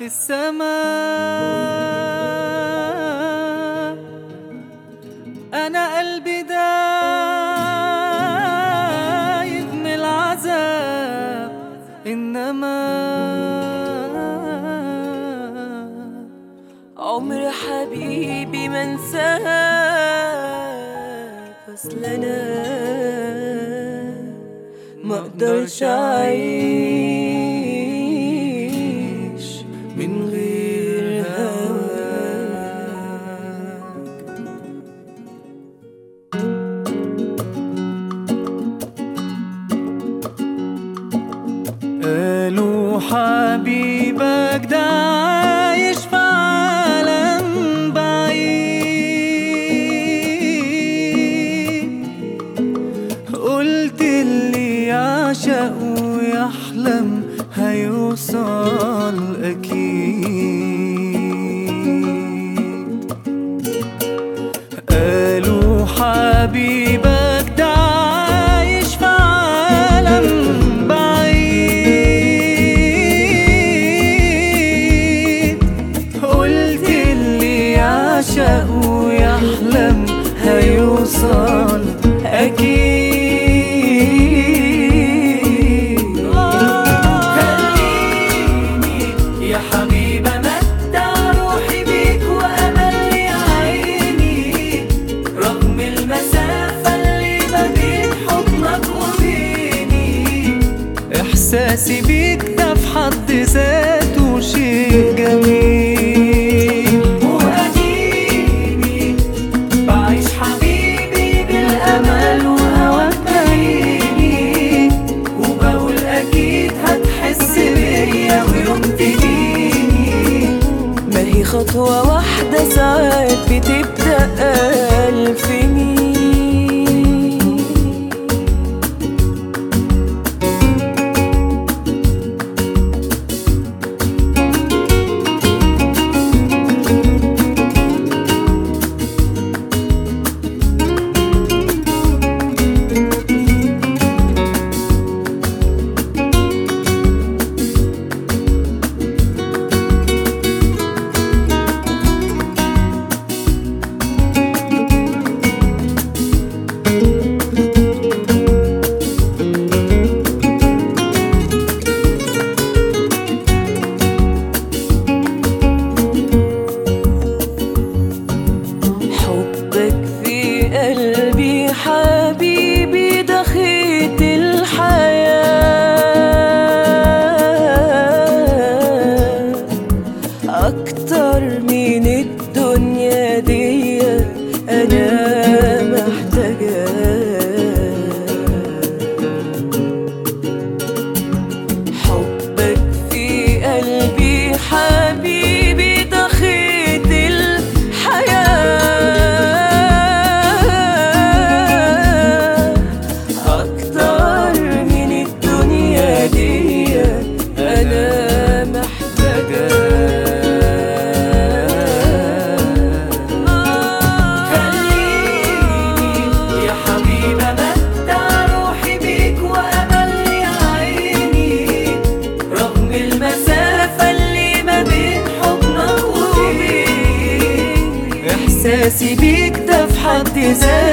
السماء أنا قلبي دايب من العذاب إنما عمر حبيبي ما انساك اصل انا ما اقدرش اعيش من غير هواك قالوا حبيبك ده عايش في عالم بعيد قلت اللي يعشق ويحلم هيوصل أكيد قالوا حبيبك ده عايش في عالم بعيد قلت اللي يعشق ويحلم هيوصل أكيد خليني يا حبيبة متع روحي بيك وأملي عيني رغم المسافة اللي ما بين حضنك وبيني إحساسي بيك ده في حد ذاته شيء جميل وأديني بعيش حبيبي بالأمل وهواك بعيني وبقول أكيد هتحس بيا ويوم تجيني ما هي خطوة واحدة ساعات بتبدأ ألف ميل حبك في قلبي حبيبي ده خيط الحياة أكتر من الدنيا دي أنا محتاجاه حبك في قلبي حبيبي ده خيط الحياة أكتر من الدنيا دي أنا محتاجاه خليني يا حبيبة متع روحي بيك وأملي عيني رغم المسافة اللي ما بين حضنك وبيني إحساسي بيك ده في حد ذاته